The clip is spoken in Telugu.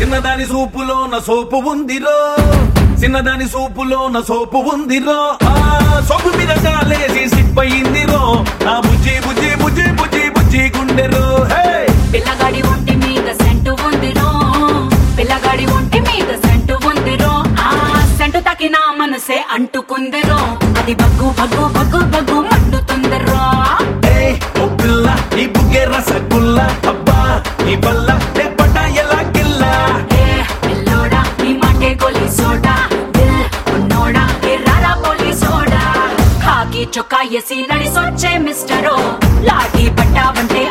చిన్నదాని సూపులో నా సోపు ఉందిరో చిన్నదాని సూపులో నా సోపు ఉందిరో ఆ సోపు మీద కాలేసి సిప్పయిందిరో నా బుజ్జి బుజ్జి బుజ్జి బుజ్జి బుజ్జి గుండెరో హే పిల్లగాడి ఒంటి మీద సెంటు ఉందిరో పిల్లగాడి ఒంటి మీద సెంటు ఉందిరో ఆ సెంటు తాకిన మనసే అంటుకుందిరో అది బగ్గు బగ్గు బగ్గు బగ్గు మండుతుందిరో ఏయ్, ఓ పిల్ల ఈ బుగ్గే రసగుల్ల అబ్బా ఈ బల్ల లేపట ఎలా కిల్లా ఏ పిల్లోడా నీ మాటే గోలి సోడా దిల్ ఉన్నోడా ఏ రారా పోలి సోడా కాకి చొక్కా ఎసి నడిసొచ్చే మిస్టరో లాఠీ పట్టావంటే